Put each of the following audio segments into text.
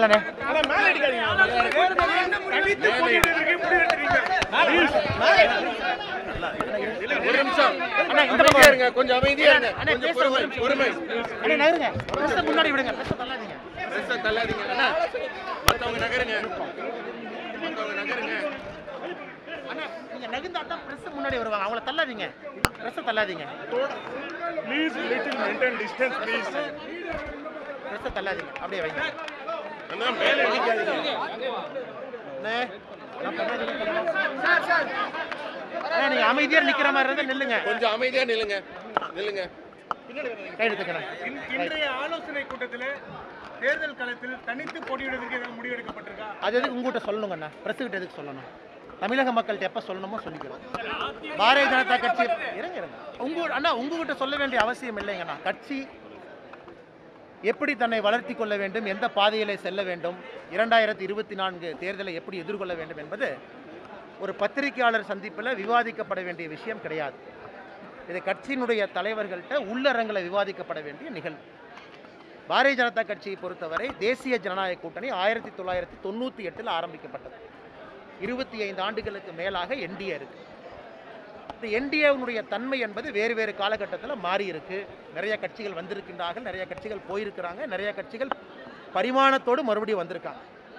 இல்லைண்ணே ஒரு நிமிஷம் அண்ணா இந்த பக்கம் அமைதியா இருங்க கொஞ்சம் அமைதியா இருங்க அண்ணா, கொஞ்சம் பேசுற பொறுமை ஒரு நிமிஷம். பொறுமை அண்ணே நகருங்க பிரஸ்ஸை முன்னாடி விடுங்க பிரஸ்ஸை தள்ளாதீங்க ட்ரெஸ்ஸை தள்ளாதீங்க அண்ணா மத்தவங்க நகருங்க மத்தவங்க நகருங்க அண்ணா நீங்க நகர்ந்தா தான் பிரஸ் முன்னாடி வருவாங்க அவங்கள தள்ளாதீங்க பிரஸ்ஸை தள்ளாதீங்க Please little maintain distance, please. பிரஸ்ஸை தள்ளாதீங்க அப்படியே வைங்க அண்ணா மேல அடிக்காதீங்க அண்ணே நான் பண்ணாதீங்க. அண்ணா நீங்க அமைதியா நிக்கிற மாதிரி இருந்தா நில்லுங்க கொஞ்சம் அமைதியா நில்லுங்க நில்லுங்க கை எடுத்துக்கிறேன் இன்- இன்றைய ஆலோசனை கூட்டத்தில் தேர்தல் களத்தில் தனித்து போட்டியிடுவதற்கு ஏதாவது முடிவெடுக்கப்பட்டிருக்கா அது எதுக்கு உங்ககிட்ட சொல்லணுங்க அண்ணா பிரஸ் கிட்ட எதுக்கு சொல்லணும் தமிழக மக்கள்கிட்ட எப்ப சொல்லணுமோ சொல்லிக்கிறோம் பாரதிய ஜனதா கட்சி இருங்க இருங்க உங்க அண்ணா உங்ககிட்ட சொல்ல வேண்டிய அவசியம் இல்லைங்கண்ணா கட்சி எப்படி தன்னை வளர்த்தி கொள்ள வேண்டும் எந்த பாதையிலே செல்ல வேண்டும் இரண்டாயிரத்தி இருபத்தி நான்கு தேர்தலை எப்படி எதிர்கொள்ள வேண்டும் என்பது ஒரு பத்திரிகையாளர் சந்திப்பில் விவாதிக்கப்பட வேண்டிய விஷயம் கிடையாது இது கட்சியினுடைய தலைவர்கள்ட்ட உள்ளரங்கில் விவாதிக்கப்பட வேண்டிய நிகழ்வு பாரதிய ஜனதா கட்சியை பொறுத்தவரை தேசிய ஜனநாயக கூட்டணி ஆயிரத்தி தொள்ளாயிரத்தி தொண்ணூற்றி எட்டில் ஆரம்பிக்கப்பட்டது இருபத்தி ஐந்து ஆண்டுகளுக்கு மேலாக என்டிஏ இருக்கு இந்த என்டிஏனுடைய தன்மை என்பது வேறு வேறு காலகட்டத்தில் மாறி இருக்கு நிறைய கட்சிகள் வந்திருக்கின்றார்கள் நிறைய கட்சிகள் போயிருக்கிறாங்க நிறைய கட்சிகள் பரிமாணத்தோடு மறுபடியும் வந்திருக்காங்க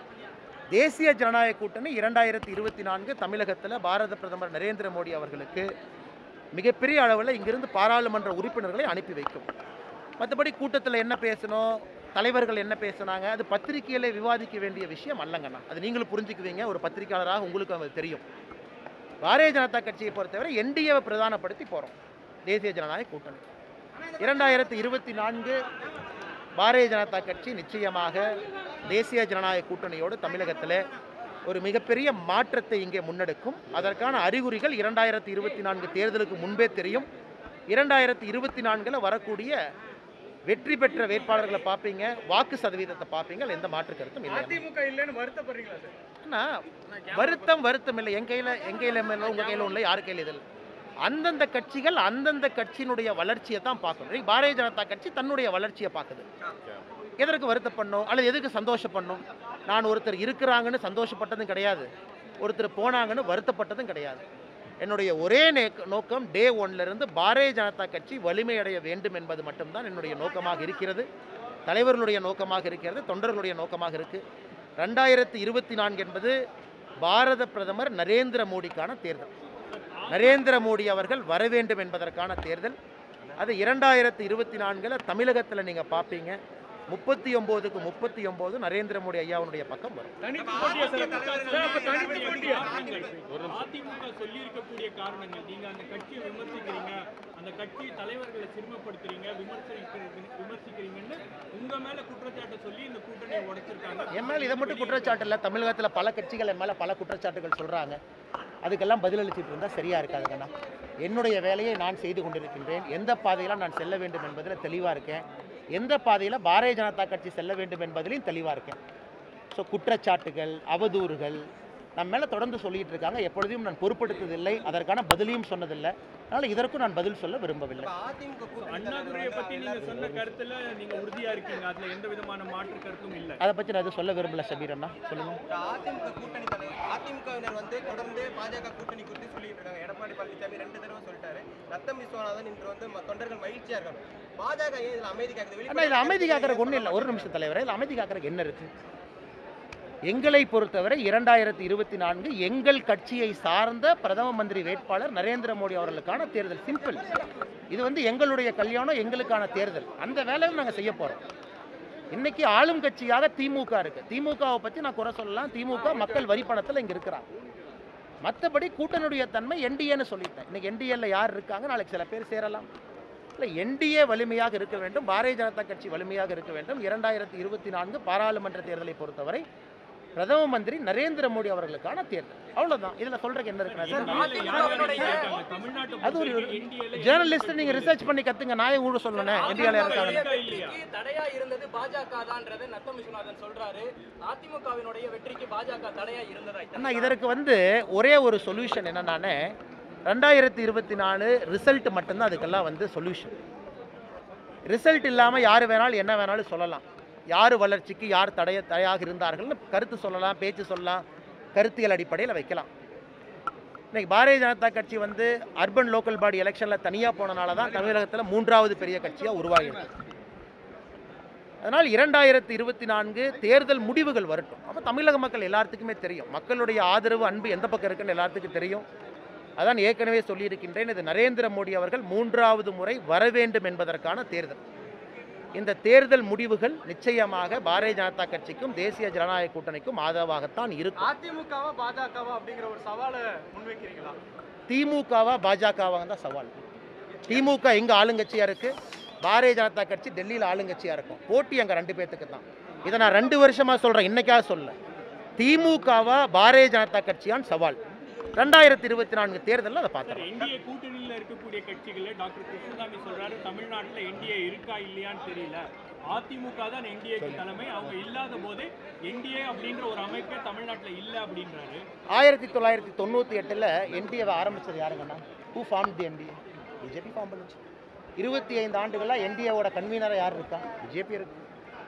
தேசிய ஜனநாயக கூட்டணி இரண்டாயிரத்தி இருபத்தி நான்கு தமிழகத்தில் பாரத பிரதமர் நரேந்திர மோடி அவர்களுக்கு மிகப்பெரிய அளவில் இங்கிருந்து பாராளுமன்ற உறுப்பினர்களை அனுப்பி வைக்கும் மற்றபடி கூட்டத்தில் என்ன பேசணும் தலைவர்கள் என்ன பேசுனாங்க அது பத்திரிகையில் விவாதிக்க வேண்டிய விஷயம் அல்லங்கண்ணா அது நீங்களும் புரிஞ்சுக்குவீங்க ஒரு பத்திரிகையாளராக உங்களுக்கு அது தெரியும் பாரதிய ஜனதா கட்சியை பொறுத்தவரை என்டிஏவை பிரதானப்படுத்தி போகிறோம் தேசிய ஜனநாயக கூட்டணி இரண்டாயிரத்தி இருபத்தி நான்கு பாரதிய ஜனதா கட்சி நிச்சயமாக தேசிய ஜனநாயக கூட்டணியோடு தமிழகத்தில் ஒரு மிகப்பெரிய மாற்றத்தை இங்கே முன்னெடுக்கும் அதற்கான அறிகுறிகள் இரண்டாயிரத்தி இருபத்தி நான்கு தேர்தலுக்கு முன்பே தெரியும் இரண்டாயிரத்தி இருபத்தி நான்கில் வரக்கூடிய வெற்றி பெற்ற வேட்பாளர்களை பார்ப்பீங்க வாக்கு சதவீதத்தை பார்ப்பீங்க அதுல எந்த மாற்று கருத்தும் இல்லை அதிமுக இல்லைன்னு வருத்தப்படுறீங்களா சார் அண்ணா வருத்தம் வருத்தம் இல்லை என் கையில் என் கையில் இல்லை உங்கள் கையில் இல்லை யார் கையில் இதில் அந்தந்த கட்சிகள் அந்தந்த கட்சியினுடைய வளர்ச்சியை தான் பார்க்கணும் இன்னைக்கு பாரதிய ஜனதா கட்சி தன்னுடைய வளர்ச்சியை பார்க்குது எதற்கு வருத்தப்படணும் அல்லது எதுக்கு சந்தோஷப்படணும் நான் ஒருத்தர் இருக்கிறாங்கன்னு சந்தோஷப்பட்டதும் கிடையாது ஒருத்தர் போனாங்கன்னு வருத்தப்பட்டதும் கிடையாது என்னுடைய ஒரே நே- நோக்கம் டே இருந்து பாரதிய ஜனதா கட்சி வலிமையடைய வேண்டும் என்பது மட்டும்தான் என்னுடைய நோக்கமாக இருக்கிறது தலைவர்களுடைய நோக்கமாக இருக்கிறது தொண்டர்களுடைய நோக்கமாக இருக்கு ரெண்டாயிரத்தி இருபத்தி நான்கு என்பது பாரத பிரதமர் நரேந்திர மோடிக்கான தேர்தல் நரேந்திர மோடி அவர்கள் வர வேண்டும் என்பதற்கான தேர்தல் அது இரண்டாயிரத்தி இருபத்தி நான்கில் தமிழகத்தில் நீங்கள் பார்ப்பீங்க முப்பத்தி ஒம்போதுக்கு முப்பத்தி ஒம்போது நரேந்திர மோடி ஐயாவுடைய பக்கம் வரும் தனித்து போட்டியா சார் சார் அப்ப தனித்து போட்டியா அதிமுக சொல்லி இருக்கக்கூடிய காரணங்கள் நீங்க அந்த கட்சியை விமர்சிக்கிறீங்க அந்த கட்சி தலைவர்களை சிறுமப்படுத்துறீங்க விமர்சிக்கிறீங்க விமர்சிக்கிறீங்கன்னு உங்க மேல குற்றச்சாட்டை சொல்லி இந்த கூட்டணியை உடைச்சிருக்காங்க என் மேலே இதை மட்டும் குற்றச்சாட்டு இல்லை தமிழகத்தில் பல கட்சிகள் என் மேலே பல குற்றச்சாட்டுகள் சொல்கிறாங்க அதுக்கெல்லாம் பதிலளிச்சுட்டு இருந்தால் சரியாக இருக்காதுங்கண்ணா என்னுடைய வேலையை நான் செய்து கொண்டிருக்கின்றேன் எந்த பாதையில் நான் செல்ல வேண்டும் என்பதில் தெளிவாக இருக்கேன் எந்த பாதையில் பாரதிய ஜனதா கட்சி செல்ல வேண்டும் என்பதிலையும் தெளிவாக இருக்கேன் ஸோ குற்றச்சாட்டுகள் அவதூறுகள் நம்ம மேலே தொடர்ந்து சொல்லிட்டு இருக்காங்க எப்பொழுதையும் நான் பொறுப்படுத்ததில்லை அதற்கான பதிலையும் சொன்னதில்லை அதனால் இதற்கும் நான் பதில் சொல்ல விரும்பவில்லை அண்ணாதுரையை பத்தி நீங்க சொன்ன கருத்துல நீங்க உறுதியா இருக்கீங்க அதுல எந்த விதமான மாற்று கருத்தும் இல்ல அதை பற்றி நான் எதுவும் சொல்ல விரும்பல ஷபீர் அண்ணா சொல்லுங்கள் இந்த அதிமுக கூட்டணி தலைவர் அதிமுகவினர் வந்து தொடர்ந்து பாஜக கூட்டணி குறித்து சொல்லிட்டு இருக்காங்க எடப்பாடி பழனிசாமி ரெண்டு தடவை சொல்லிட்டாரு ரத்தம் விஸ்வநாதன் இன்று வந்து ம- தொண்டர்கள் மகிழ்ச்சியா இருக்காங்க பாஜக ஏன் இதுல அமைதி காக்குது அண்ணா இதில் அமைதி காக்கிறதுக்கு ஒன்றும் இல்லை ஒரு நிமிஷம் தலைவரே இதில் அமைதி காக்கிறதுக்கு என்ன இருக்கு எங்களை பொறுத்தவரை இரண்டாயிரத்தி இருபத்தி நான்கு எங்கள் கட்சியை சார்ந்த பிரதம மந்திரி வேட்பாளர் நரேந்திர மோடி அவர்களுக்கான தேர்தல் சிம்பிள் இது வந்து எங்களுடைய கல்யாணம் எங்களுக்கான தேர்தல் அந்த வேலையை நாங்கள் செய்ய போகிறோம் இன்னைக்கு ஆளும் கட்சியாக திமுக இருக்கு திமுகவை பற்றி நான் குறை சொல்லலாம் திமுக மக்கள் வரி பணத்தில் இங்கே இருக்கிறாங்க மற்றபடி கூட்டணியுடைய தன்மை என்டிஏன்னு சொல்லிட்டேன் இன்னைக்கு என்டிஏல யார் இருக்காங்க நாளைக்கு சில பேர் சேரலாம் இல்லை என்டிஏ வலிமையாக இருக்க வேண்டும் பாரதிய ஜனதா கட்சி வலிமையாக இருக்க வேண்டும் இரண்டாயிரத்தி இருபத்தி நான்கு பாராளுமன்ற தேர்தலை பொறுத்தவரை பிரதம மந்திரி நரேந்திர மோடி அவர்களுக்கான தேர்தல் அவ்வளவுதான் இதுல சொல்றதுக்கு என்ன இருக்கு தமிழ்நாட்டு அது ஒரு ஜேர்னலிஸ்ட் நீங்க ரிசர்ச் பண்ணி கத்துங்க நான் ஊட சொல்லணும் இந்தியாவில் இருக்காங்க இல்லையா வெற்றிக்கு தடையா இருந்தது பாஜக தான்றதை நத்தம் விஸ்வநாதன் சொல்றாரு அதிமுகவினுடைய வெற்றிக்கு பாஜக தடையா இருந்ததா அண்ணா இதற்கு வந்து ஒரே ஒரு சொல்யூஷன் என்னன்னானே ரெண்டாயிரத்தி இருபத்தி நாலு ரிசல்ட் மட்டும்தான் அதுக்கெல்லாம் வந்து சொல்யூஷன் ரிசல்ட் இல்லாமல் யார் வேணாலும் என்ன வேணாலும் சொல்லலாம் யார் வளர்ச்சிக்கு யார் தடைய தடையாக இருந்தார்கள்னு கருத்து சொல்லலாம் பேச்சு சொல்லலாம் கருத்தியல் அடிப்படையில் வைக்கலாம் இன்னைக்கு பாரதிய ஜனதா கட்சி வந்து அர்பன் லோக்கல் பாடி எலெக்ஷனில் தனியாக போனனால தான் தமிழகத்தில் மூன்றாவது பெரிய கட்சியாக உருவாகியிருக்கு அதனால் இரண்டாயிரத்தி இருபத்தி நான்கு தேர்தல் முடிவுகள் வரட்டும் அப்போ தமிழக மக்கள் எல்லாத்துக்குமே தெரியும் மக்களுடைய ஆதரவு அன்பு எந்த பக்கம் இருக்குன்னு எல்லாத்துக்கும் தெரியும் அதான் ஏற்கனவே சொல்லியிருக்கின்றேன் இது நரேந்திர மோடி அவர்கள் மூன்றாவது முறை வர வேண்டும் என்பதற்கான தேர்தல் இந்த தேர்தல் முடிவுகள் நிச்சயமாக பாரதிய ஜனதா கட்சிக்கும் தேசிய ஜனநாயக கூட்டணிக்கும் ஆதரவாகத்தான் இருக்கும் அதிமுகவா பாஜகவா அப்படிங்கிற ஒரு சவாலை முன்வைக்கிறீங்களா திமுகவா பாஜகவா தான் சவால் திமுக எங்க ஆளுங்கட்சியா இருக்கு பாரதிய ஜனதா கட்சி டெல்லியில் ஆளுங்கட்சியா இருக்கும் போட்டி அங்க ரெண்டு பேத்துக்கு தான் இதை நான் ரெண்டு வருஷமா சொல்றேன் இன்னைக்காக சொல்ல திமுகவா பாரதிய ஜனதா கட்சியான் சவால் ரெண்டாயிரத்தி இருபத்தி நான்கு தேர்தலில் அதை சார் பார்த்துறோம் என்டிஏ கூட்டணியில இருக்கக்கூடிய கட்சிகள டாக்டர் கிருஷ்ணசாமி சொல்றாரு தமிழ்நாட்டுல என்டிஏ இருக்கா இல்லையான்னு தெரியல அதிமுக தான் என்டிஏக்கு தலைமை அவங்க இல்லாத போது என்டிஏ அப்படின்ற ஒரு அமைப்பே தமிழ்நாட்டுல இல்ல அப்படின்றாரு ஆயிரத்தி தொள்ளாயிரத்தி தொண்ணூற்றி எட்டில் என்டிஏவை ஆரம்பிச்சது யாருங்கண்ணா who form the NDA BJP form பண்ணுச்சு இருபத்தி ஐந்து ஆண்டுகளாக என்டிஏவோட கன்வீனராக யார் இருக்கா பிஜேபி இருக்கு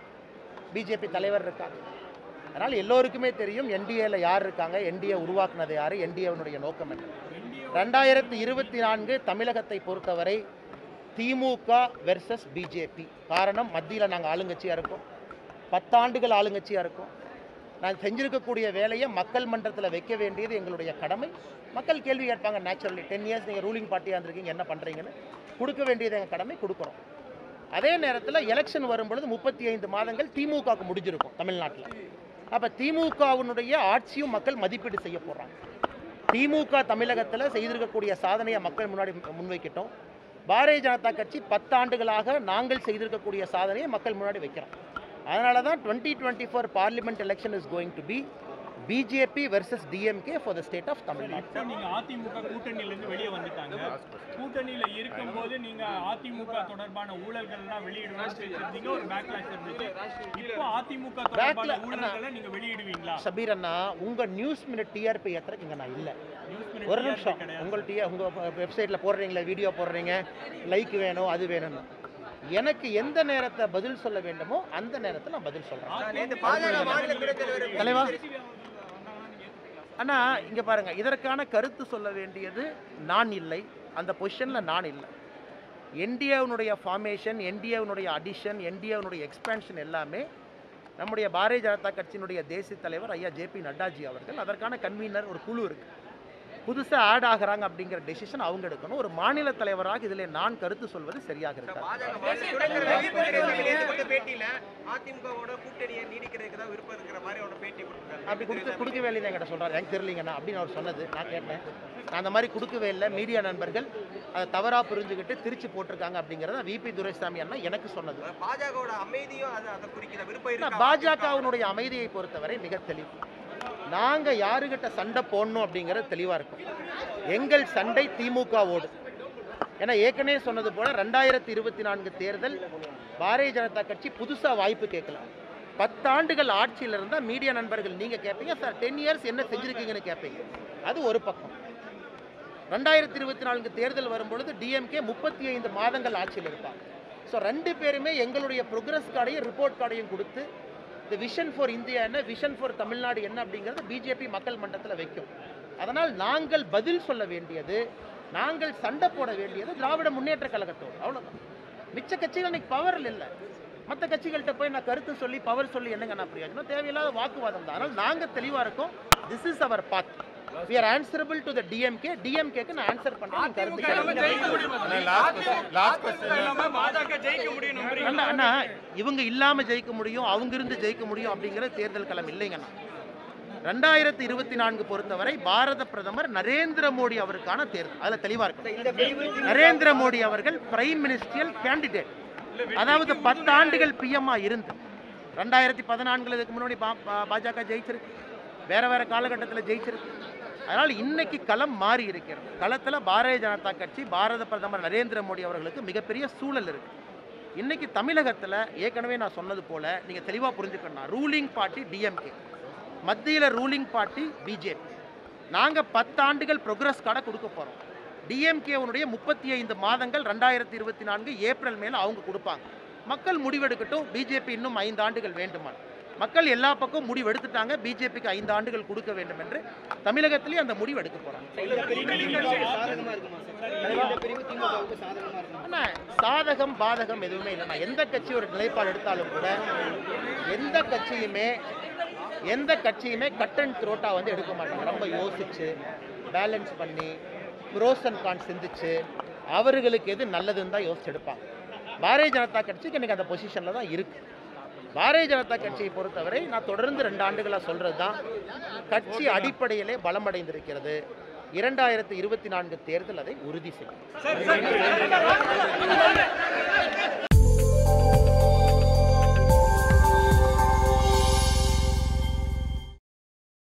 பிஜேபி தலைவர் இருக்கா அதனால் எல்லோருக்குமே தெரியும் என்டிஏல யார் இருக்காங்க என்டிஏ உருவாக்குனது யார் என்டிஏவினுடைய நோக்கம் என்ன ரெண்டாயிரத்தி இருபத்தி நான்கு தமிழகத்தை பொறுத்தவரை திமுக வெர்சஸ் பிஜேபி காரணம் மத்தியில் நாங்கள் ஆளுங்கட்சியாக இருக்கோம் பத்தாண்டுகள் ஆளுங்கட்சியாக இருக்கோம் நான் செஞ்சிருக்கக்கூடிய வேலையை மக்கள் மன்றத்தில் வைக்க வேண்டியது எங்களுடைய கடமை மக்கள் கேள்வி கேட்பாங்க நேச்சுரலி டென் இயர்ஸ் நீங்கள் ரூலிங் பார்ட்டியாக இருந்திருக்கீங்க என்ன பண்ணுறீங்கன்னு கொடுக்க வேண்டியது எங்கள் கடமை கொடுக்குறோம் அதே நேரத்தில் எலெக்ஷன் வரும்பொழுது முப்பத்தி ஐந்து மாதங்கள் திமுகவுக்கு முடிஞ்சிருக்கும் தமிழ்நாட்டில் அப்போ திமுகவினுடைய ஆட்சியும் மக்கள் மதிப்பீடு செய்ய போகிறாங்க திமுக தமிழகத்தில் செய்திருக்கக்கூடிய சாதனையை மக்கள் முன்னாடி முன்வைக்கிட்டோம் பாரதிய ஜனதா கட்சி பத்தாண்டுகளாக நாங்கள் செய்திருக்கக்கூடிய சாதனையை மக்கள் முன்னாடி வைக்கிறோம் அதனால தான் twenty twenty four parliament election is going to be BJP versus DMK for the state of Tamil Nadu இப்போ நீங்க அதிமுக கூட்டணியில இருந்து வெளியே வந்துட்டாங்க கூட்டணியில இருக்கும்போது நீங்க அதிமுக தொடர்பான ஊழல்கள் எல்லாம் வெளியிடுவேன்னு பேசியிருந்தீங்க ஒரு பேக்லாஷ் இருந்துச்சு இப்போ அதிமுக தொடர்பான Backlash- ஊழல்களை நீங்க வெளியிடுவீங்களா சபீர் அண்ணா உங்கள் நியூஸ் மினிட் டிஆர்பி ஏற்றுறதுக்கு இங்கே நான் இல்லை நியூஸ் மினிட் ஒரு நிமிஷம் கிடையாது. உங்கள்கிட்ட உங்கள் வெப்சைட்டில் போடுறீங்களா வீடியோ போடுறீங்க லைக் வேணும் அது வேணும்னு எனக்கு எந்த நேரத்தை பதில் சொல்ல வேண்டுமோ அந்த நேரத்தில் நான் பதில் சொல்கிறேன் நேற்று பாஜக மாநில துணைத் தலைவர் தலைவா அண்ணா இங்கே பாருங்க இதற்கான கருத்து சொல்ல வேண்டியது நான் இல்லை அந்த பொசிஷனில் நான் இல்லை என்டிஏவினுடைய ஃபார்மேஷன் என்டிஏவினுடைய அடிஷன் என்டிஏவினுடைய எக்ஸ்பேன்ஷன் எல்லாமே நம்முடைய பாரதிய ஜனதா கட்சியினுடைய தேசிய தலைவர் ஐயா ஜேபி நட்டாஜி அவர்கள் அதற்கான கன்வீனர் ஒரு குழு இருக்கு புதுசாக ஆட் ஆகுறாங்க அப்படிங்கிற டெசிஷன் அவங்க எடுக்கணும் ஒரு மாநில தலைவராக இதில் நான் கருத்து சொல்வது சரியாக இருக்காது பாஜக மாநில துணைத் தலைவர் வி. துரைசாமி நேத்து கொடுத்த பேட்டியில அதிமுகவோட கூட்டணியை நீடிக்கிறதுக்கு தான் விருப்பம் இருக்கிற மாதிரி அவரோட பேட்டி கொடுத்திருக்காரு. அப்படி கொடுக்க கொடுக்கவே இல்லை என்கிட்ட சொல்கிறார் எனக்கு தெரியலங்கண்ணா அப்படின்னு அவர் சொன்னது நான் கேட்டேன் நான் அந்த மாதிரி கொடுக்கவே இல்லை மீடியா நண்பர்கள் அதை தவறாக புரிஞ்சுக்கிட்டு திருச்சி போட்டிருக்காங்க அப்படிங்கிறத விபி துரைசாமி அண்ணா எனக்கு சொன்னது பாஜகவோட அமைதியும் அது அதை குறிக்கிற விருப்பம் இருக்கா பாஜகவினுடைய அமைதியை பொறுத்தவரை மிக தெளிவு நாங்கள் யாருக்கிட்ட சண்டை போடணும் அப்படிங்கிறது தெளிவாக இருக்கும் எங்கள் சண்டை திமுகவோடு ஏன்னா ஏற்கனவே சொன்னது போல ரெண்டாயிரத்தி இருபத்தி நான்கு தேர்தல் பாரதிய ஜனதா கட்சி புதுசாக வாய்ப்பு கேட்கல பத்தாண்டுகள் ஆட்சியில் இருந்தால் மீடியா நண்பர்கள் நீங்கள் கேட்பீங்க சார் டென் இயர்ஸ் என்ன செஞ்சுருக்கீங்கன்னு கேட்பீங்க அது ஒரு பக்கம் ரெண்டாயிரத்தி இருபத்தி நான்கு தேர்தல் வரும்பொழுது டிஎம்கே முப்பத்தி ஐந்து மாதங்கள் ஆட்சியில் இருப்பாங்க ஸோ ரெண்டு பேருமே எங்களுடைய ப்ரோக்ரஸ் கார்டையும் ரிப்போர்ட் கார்டையும் கொடுத்து இந்த விஷன் ஃபார் இந்தியா என்ன விஷன் ஃபார் தமிழ்நாடு என்ன அப்படிங்கிறது பிஜேபி மக்கள் மன்றத்தில் வைக்கும் அதனால் நாங்கள் பதில் சொல்ல வேண்டியது நாங்கள் சண்டை போட வேண்டியது திராவிட முன்னேற்ற கழகத்தோடு அவ்வளோதான் மிச்ச கட்சிகள் இன்னைக்கு பவரில் இல்லை மற்ற கட்சிகள்கிட்ட போய் நான் கருத்து சொல்லி பவர் சொல்லி என்னங்க நான் பிரயோஜனம் தேவையில்லாத வாக்குவாதம் தான் அதனால் நாங்கள் தெளிவாக இருக்கோம் this is our path we are answerable to the DMK டிஎம்கேக்கு நான் ஆன்சர் பண்ணுறேன் கருத்து கேளுங்க. பாஜக ஜெயிக்க முடியும் அண்ணா அண்ணா இவங்க இல்லாம ஜெயிக்க முடியும் அவங்க இருந்து ஜெயிக்க முடியும் அப்படிங்கிற தேர்தல் களம் இல்லைங்கண்ணா ரெண்டாயிரத்தி இருபத்தி நான்கு பொறுத்தவரை பாரத பிரதமர் நரேந்திர மோடி அவருக்கான தேர்தல் அதுல தெளிவா இருக்கு நரேந்திர மோடி அவர்கள் பிரைம் மினிஸ்டரியல் கேண்டிடேட் அதாவது பத்தாண்டுகள் பிஎம்ஆ இருந்து ரெண்டாயிரத்தி பதினான்குல இதுக்கு முன்னாடி பா- பா- பாஜக ஜெயிச்சிருக்கு வேற வேற காலகட்டத்தில் ஜெயிச்சிருக்கு அதனால் இன்னைக்கு களம் மாறி இருக்கிறது களத்தில் பாரதிய ஜனதா கட்சி பாரத பிரதமர் நரேந்திர மோடி அவர்களுக்கு மிகப்பெரிய சூழல் இருக்கு இன்னைக்கு தமிழகத்தில் ஏற்கனவே நான் சொன்னது போல நீங்கள் தெளிவாக புரிஞ்சுக்கணும் ரூலிங் பார்ட்டி டிஎம்கே மத்தியில் ரூலிங் பார்ட்டி பிஜேபி நாங்கள் பத்தாண்டுகள் ப்ரோக்ரஸ் கார்டை கொடுக்க போகிறோம் டிஎம்கேவுடைய முப்பத்தி ஐந்து மாதங்கள் ரெண்டாயிரத்தி இருபத்தி நான்கு ஏப்ரல் மேலே அவங்க கொடுப்பாங்க மக்கள் முடிவெடுக்கட்டும் பிஜேபி இன்னும் ஐந்து ஆண்டுகள் வேண்டுமா மக்கள் எல்லா பக்கம் முடிவு எடுத்துட்டாங்க பிஜேபிக்கு ஐந்து ஆண்டுகள் கொடுக்க வேண்டும் என்று தமிழகத்திலேயே அந்த முடிவு எடுக்க போறாங்க அண்ணா சாதகம் பாதகம் எதுவுமே இல்லைண்ணா எந்த கட்சி ஒரு நிலைப்பாடு எடுத்தாலும் கூட எந்த கட்சியுமே எந்த கட்சியுமே கட் அண்ட் த்ரோட்டா வந்து எடுக்க மாட்டாங்க ரொம்ப யோசிச்சு பேலன்ஸ் பண்ணி ப்ரோஸ் அண்ட் கான் சிந்திச்சு அவர்களுக்கு எது நல்லதுன்னு தான் யோசிச்சு எடுப்பாங்க பாரதிய ஜனதா கட்சிக்கு எனக்கு அந்த பொசிஷனில் தான் இருக்கு பாரதிய ஜனதா கட்சியை பொறுத்தவரை நான் தொடர்ந்து ரெண்டு ஆண்டுகளாக சொல்கிறது தான் கட்சி அடிப்படையிலே பலமடைந்திருக்கிறது இரண்டாயிரத்தி இருபத்தி நான்கு தேர்தல் அதை உறுதி செய்யும்